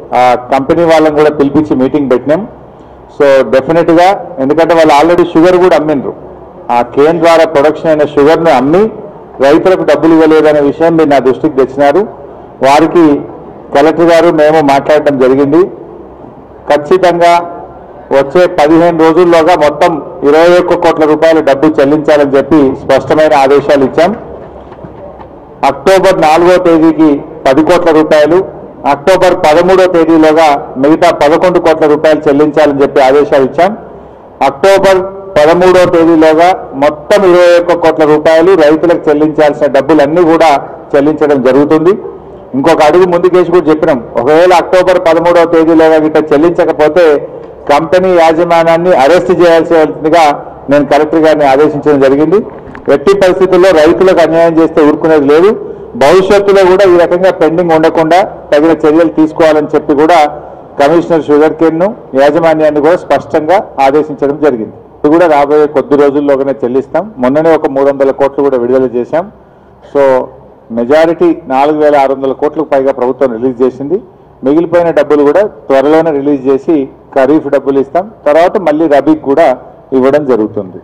ఆ కంపెనీ వాళ్ళని కూడా పిలిపించి మీటింగ్ పెట్టినాం సో డెఫినెట్గా ఎందుకంటే వాళ్ళు ఆల్రెడీ షుగర్ కూడా అమ్మిండ్రు ఆ కేన్ ద్వారా ప్రొడక్షన్ అయిన షుగర్ను అమ్మి రైతులకు డబ్బులు ఇవ్వలేదనే విషయం మీరు నా దృష్టికి తెచ్చినారు వారికి కలెక్టర్ గారు మేము మాట్లాడటం జరిగింది ఖచ్చితంగా వచ్చే పదిహేను రోజుల్లోగా మొత్తం ఇరవై ఒక్క కోట్ల రూపాయల డబ్బు చెల్లించాలని చెప్పి స్పష్టమైన ఆదేశాలు ఇచ్చాం అక్టోబర్ నాలుగో తేదీకి పది కోట్ల రూపాయలు అక్టోబర్ పదమూడో తేదీలోగా మిగతా పదకొండు కోట్ల రూపాయలు చెల్లించాలని చెప్పి ఆదేశాలు ఇచ్చాం అక్టోబర్ పదమూడో తేదీలోగా మొత్తం ఇరవై ఒక్క కోట్ల రూపాయలు రైతులకు చెల్లించాల్సిన డబ్బులన్నీ కూడా చెల్లించడం జరుగుతుంది ఇంకొక అడుగు ముందుకేసి కూడా చెప్పినాం ఒకవేళ అక్టోబర్ పదమూడవ తేదీలోగా గిట్ట చెల్లించకపోతే కంపెనీ యాజమాన్యాన్ని అరెస్ట్ చేయాల్సిందిగా నేను కలెక్టర్ గారిని ఆదేశించడం జరిగింది ఎట్టి పరిస్థితుల్లో రైతులకు అన్యాయం చేస్తే ఊరుకునేది లేదు భవిష్యత్తులో కూడా ఈ రకంగా పెండింగ్ ఉండకుండా తగిన చర్యలు తీసుకోవాలని చెప్పి కూడా కమిషనర్ షుగర్ కేన్ ను యాజమాన్యాన్ని కూడా స్పష్టంగా ఆదేశించడం జరిగింది ఇది కూడా రాబోయే కొద్ది రోజుల్లోగానే చెల్లిస్తాం మొన్ననే ఒక మూడు వందల కోట్లు కూడా విడుదల చేశాం సో మెజారిటీ నాలుగు వేల ఆరు వందల కోట్లకు పైగా ప్రభుత్వం రిలీజ్ చేసింది మిగిలిపోయిన డబ్బులు కూడా త్వరలోనే రిలీజ్ చేసి ఖరీఫ్ డబ్బులు ఇస్తాం తర్వాత మళ్ళీ రబీకి కూడా ఇవ్వడం జరుగుతుంది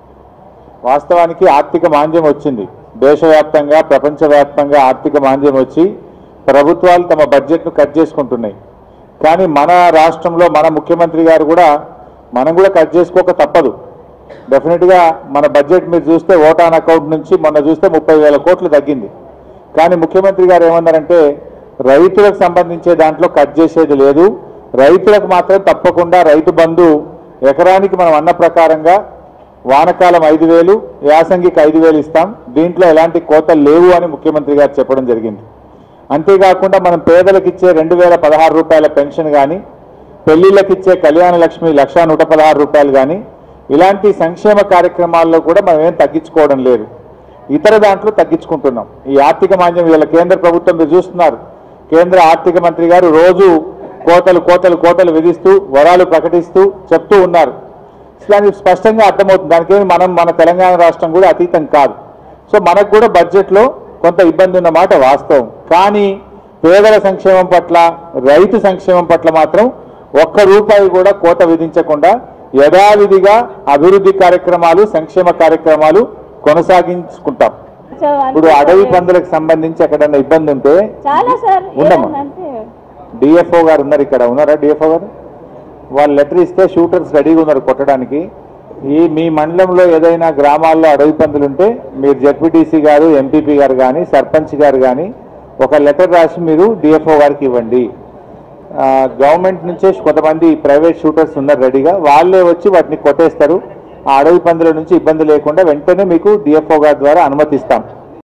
వాస్తవానికి ఆర్థిక మాంద్యం వచ్చింది దేశవ్యాప్తంగా ప్రపంచవ్యాప్తంగా ఆర్థిక మాంద్యం వచ్చి ప్రభుత్వాలు తమ బడ్జెట్ను కట్ చేసుకుంటున్నాయి కానీ మన రాష్ట్రంలో మన ముఖ్యమంత్రి గారు కూడా మనం కూడా కట్ చేసుకోక తప్పదు డెఫినెట్గా మన బడ్జెట్ మీరు చూస్తే ఓటాన్ అకౌంట్ నుంచి మొన్న చూస్తే ముప్పై వేల కోట్లు తగ్గింది కానీ ముఖ్యమంత్రి గారు ఏమన్నారంటే రైతులకు సంబంధించే దాంట్లో కట్ చేసేది లేదు రైతులకు మాత్రం తప్పకుండా రైతు బంధు ఎకరానికి మనం అన్న ప్రకారంగా వానకాలం ఐదు వేలు యాసంగికి ఐదు వేలు ఇస్తాం దీంట్లో ఎలాంటి కోతలు లేవు అని ముఖ్యమంత్రి గారు చెప్పడం జరిగింది అంతేకాకుండా మనం పేదలకు ఇచ్చే రెండు వేల పదహారు రూపాయల పెన్షన్ కానీ పెళ్లిళ్ళకి ఇచ్చే కళ్యాణ లక్ష్మి లక్ష నూట పదహారు రూపాయలు కానీ ఇలాంటి సంక్షేమ కార్యక్రమాల్లో కూడా మనం ఏం తగ్గించుకోవడం లేదు ఇతర దాంట్లో తగ్గించుకుంటున్నాం ఈ ఆర్థిక మాంద్యం వీళ్ళ కేంద్ర ప్రభుత్వం మీరు చూస్తున్నారు కేంద్ర ఆర్థిక మంత్రి గారు రోజు కోతలు కోతలు కోతలు విధిస్తూ వరాలు ప్రకటిస్తూ చెప్తూ ఉన్నారు దానికి స్పష్టంగా అర్థమవుతుంది దానికేమి మనం మన తెలంగాణ రాష్ట్రం కూడా అతీతం కాదు సో మనకు కూడా బడ్జెట్లో కొంత ఇబ్బంది ఉన్న మాట వాస్తవం కానీ పేదల సంక్షేమం పట్ల రైతు సంక్షేమం పట్ల మాత్రం ఒక్క రూపాయి కూడా కోత విధించకుండా యథావిధిగా అభివృద్ధి కార్యక్రమాలు సంక్షేమ కార్యక్రమాలు కొనసాగించుకుంటాం ఇప్పుడు అడవి పందులకు సంబంధించి ఎక్కడన్నా ఇబ్బంది ఉంటే చాలా సార్ ఉండమ్మా. ఏమన్నంటే డిఎఫ్ఓ గారు ఉన్నారు ఇక్కడ ఉన్నారా డిఎఫ్ఓ గారు వాళ్ళు లెటర్ ఇస్తే షూటర్స్ రెడీగా ఉన్నారు కొట్టడానికి ఈ మీ మండలంలో ఏదైనా గ్రామాల్లో అడవి పందులు ఉంటే మీరు జెడ్పీటీసీ గారు ఎంపీపీ గారు కానీ సర్పంచ్ గారు కానీ ఒక లెటర్ రాసి మీరు డిఎఫ్ఓ గారికి ఇవ్వండి ఆ, గవర్నమెంట్ నుంచే కొంతమంది ప్రైవేట్ షూటర్స్ ఉన్నారు రెడీగా వాళ్ళే వచ్చి వాటిని కొట్టేస్తారు ఆ అడవి పందుల నుంచి ఇబ్బంది లేకుండా వెంటనే మీకు డిఎఫ్ఓ గారి ద్వారా అనుమతిస్తాం